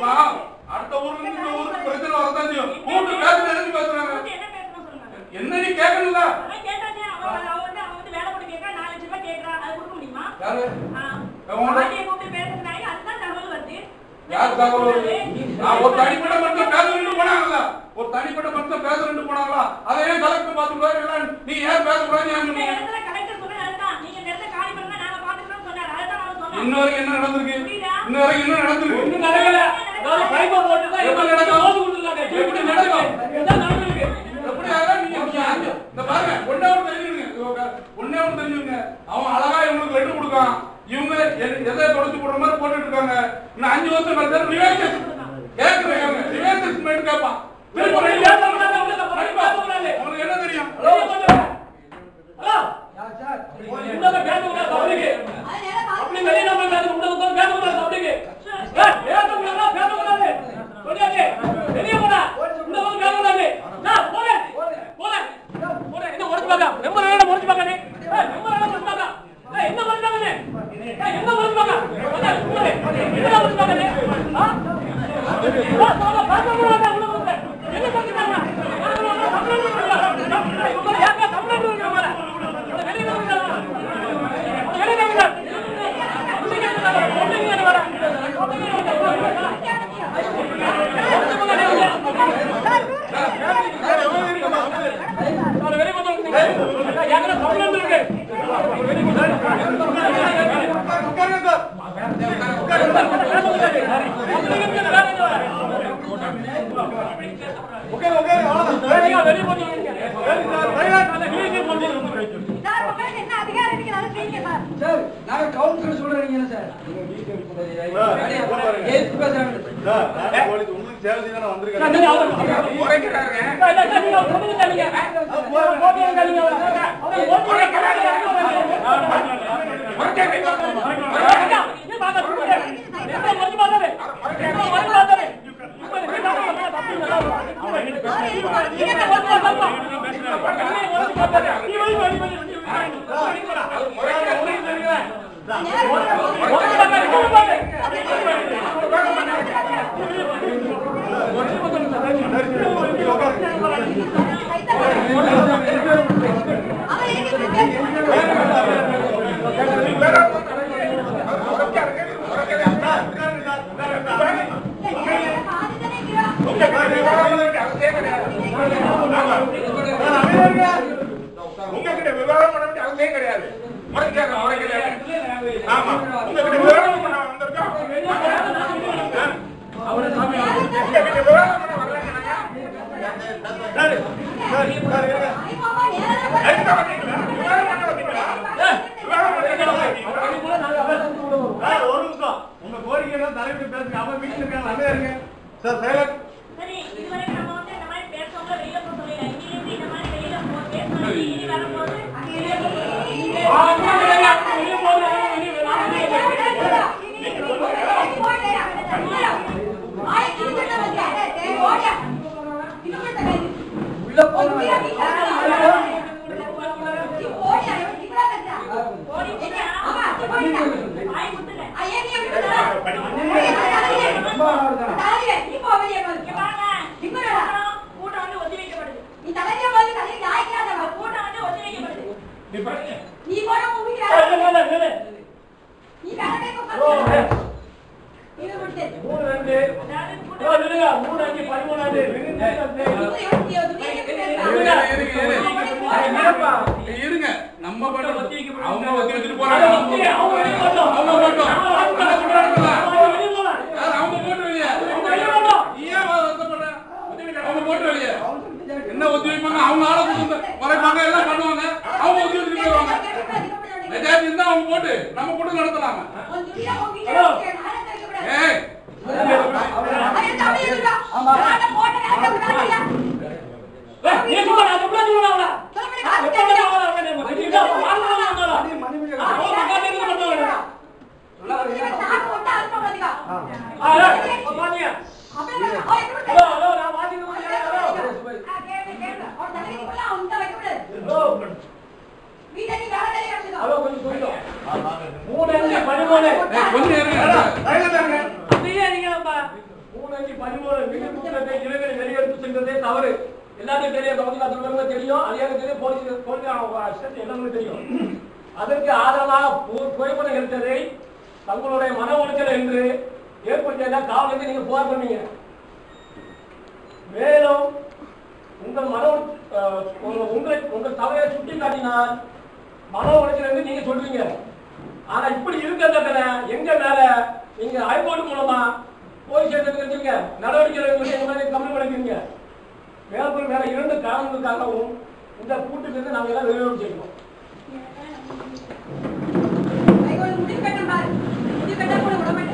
ஏப்பா, அடுத்த ஊர்ல இருந்து இந்த ஊருக்கு பிரச்சனை வரதான் செய்யும். கூப்பிட்டு பேசுறது எதுக்கு பேசுறாங்க? கூப்பிட்டு என்ன பேசணும் சொல்லுங்க. என்ன நீ கேட்கணும்ல? அவன் கேட்டானே, அவன் அவன் வந்து அவன் வந்து வேலை போட்டு கேட்கறான், நாலு லட்சம் ரூபாய் கேட்கறான். அது கொடுக்க முடியுமா? யாரு? ஆ. அவன் பாட்டியை கூப்பிட்டு பேசுறதுனால அதுதான் தகவல் வருது. யார் தகவல் வருது? நான் ஒரு தனிப்பட்ட மனுஷன் பேசணும்னு போனாங்கல்ல? ஒரு தனிப்பட்ட மனுஷன் பேசணும்னு போனாங்களா? அதை ஏன் கலெக்டர் பார்த்துக்கூடாது? இல்ல, நீ ஏன் பேசக்கூடாதுன்னு ஏன் இந்த சொன்னீங்க? இடத்துல கலெக்டர் சொன்னது அதுதான். நீங்க இந்த இடத்த காலி பண்ணுங்க, நாங்க பாத்துக்கிறோம்னு சொன்னாரு. அதுதான் நாங்க சொன்னோம். இன்ன வரைக்கும் என்ன நடந்திருக்கு? புரியுதா? இன்ன வரைக்கும் என்ன நடந்திருக்கு? ஒண்ணும் நடக்கல. அதாவது fiber போட்டுதான் எப்படி இவங்க நடக்கும்? மோதி கொடுத்துருக்காங்க. எப்படி நடக்கும்? இதான் நடந்திருக்கு. எப்படி ஆகலாம்? நீங்க நீங்க அஞ்சு- இந்த பாருங்க, ஒண்ணே ஒண்ணு தெரிஞ்சுக்கங்க. இவங்க ஒண்ணே ஒண்ணு தெரிஞ்சுக்கங்க. அவன் அழகா இவங்களுக்கு லெட்டர் கொடுக்கான். இவங்க எ- எதை தொடச்சு போடுற மாதிரி போட்டுட்டு இருக்காங்க. இன்னும் அஞ்சு வருஷம் கழிச்சு reverse கேட்கறேன். reverse statement கேட்பான். திரும்ப போய் reverse பேசக்கூடாது, அவங்களுக்கு அப்புறம் பேசக்கூடாது. உங்களுக்கு என்ன தெரியும் வெளிய வந்துடுங்க. ஹலோ? உள்ளத பேசக்கூடாது, public. அப்படி வெளிய நம்ம பேச- உள்ள உட்கார்ந்து பேசக்கூடாது, public. ஏய், பேசக்கூடாதா, பேசக்கூடாது. சொல்லியாச்சு. வெளிய போடா. உள்ள வந்து பேசக்கூடாது. நான் போறேன். போறேன். போறேன். என்ன முறைச்சு பார்க்க? ரொம்ப நேரம் முறைச்சு பார்க்க நீ? ஏய், ரொம்ப நேரம் முறைச்சு பார்க்க. ஏய், என்ன முறைச்சு பார்க்க நீ? ஏய், என்ன முறைச்சு பார்க்க? வந்து, போடு. என்ன முறைச்சு பார்க்க நீ? ஆ? வா, வா, வா, பேசக்கூடாதா, உள்ள வந்து. என்ன முறைச்சு பார்க்க? பேசக்கூடாதா, தமிழ்நாடு இருக்கிறாங்க. ஏய், உங்க யாருக்கா தமிழ்நாடு இருக்கிறாங்க? உள்ள வெளிய வந்துடுங்க. உள்ள வெளிய வந்துடுங்க. உள்ளே வந்துடுங்க. உள்ளே வந்துடுங்க. அவனை வெளிய கொண்டு வந்து நிறுத்து. ஏய், யாருக்கா தமிழ்நாடு இருக்கு? வெளிய கொண்டு வந்து. சார் நாங்க கவுன்சிலர் சொல்றீங்க சார் ஏத்து பேசுறாங்க உங்ககிட்ட விவரம் பண்ண வேண்டிய அவசியம் கிடையாது முறைக்காக முறைக்கல ஆமா உங்ககிட்ட விவரம் பண்ண வந்திருக்கோம் உங்ககிட்ட விவரம் பண்ண வரலங்க எதுக்கு வந்தீங்களா விவரம் பண்ண வந்தீங்களா விவரம் பண்ண வந்தீங்களா ஒரு நிமிஷம் உங்க கோரிக்கை எல்லாம் தலைவர் பேசுங்க அவன் வீட்டுல இருக்காங்க அங்கே இருங்க சார் சைலண்ட் சரி, இதுவரைக்கும் நம்ம வந்து இந்த மாதிரி பேசுறவங்கள வெளியில போக சொல்லல. இனிமேல் இந்த மாதிரி வெளியில போ பேசுறது இனி வரும்போது வெளியில போக உள்ள போறாங்க வாய் குத்துங்க. ரொம்ப அழகா இங்க பாருங்க. கூட்டம் வந்து ஒத்தி வைக்கப்படுது. கூட்டம் வந்து ஒத்தி வைக்கப்படுது. நீ போட மூவிக்கு நீ கரெக்டா உட்கார்ந்து இது விட்டு அதாவது கூட்டம் இருங்க நம்ம மட்டும் அவங்க ஒத்தி வச்சுட்டு போறாங்க அவங்க மட்டும் என்ன சொல்றாங்கல்ல யார் அவங்க போட்டு வெளியே நீ ஏன் வருத்தப்படுற அவங்க போட்டு வெளியே என்ன ஒத்தி வைப்பாங்க அவங்க ஆளை கொடுத்து மறைப்பாங்க எல்லாம் பண்ணுவாங்க அவங்க ஒத்தி வச்சுட்டு போயிடுவாங்க நிஜாதி இருந்தா அவங்க போட்டு நம்ம போட்டு நடத்தலாங்க ஏய் மூணு அஞ்சு பதிமூணு ஏய், கொஞ்சம் இருங்க அப்படியே நீங்கப்பா இருநூத்தி பதிமூணு மிக கூட்டத்தை இளைஞரை வெளியெடுத்து சென்றதே தவறு எல்லாத்தையும் தெரியும் கவுன்சிலர் தலைவர்களுக்கு தெரியும் அது எனக்கு தெரியும் போலீஸ் போலீஸ் எல்லாமே தெரியும் அதற்கு ஆதரவாக பு- புகைப்படம் எடுத்ததை தங்களுடைய மன உளைச்சல் என்று ஏற்படுத்தியதா காவலுக்கு நீங்க புகார் பண்ணீங்க மேலும் உங்கள் மன உள- அஹ், உங்க- உங்களை உங்கள் தவறை சுட்டி காட்டினால் மன உளைச்சல் என்று நீங்க சொல்றீங்க ஆனா இப்படி இருக்கிறதுல எங்க மேல நீங்க ஹைகோர்ட் மூலமா போய் சேர்ந்துருக்கீங்க நடவடிக்கை எடுக்கணும்னு எங்க மேல கம்மி பண்ணிக்கிறீங்க மேற்கொள் வேற இரண்டு காரணங்களுக்காகவும் இந்த கூட்டத்திலிருந்து நாங்க எல்லாம் வெளியே செய்யணும் முடிவு கட்டம் பாரு முடிவு கட்டா கூட விட மாட்டேன்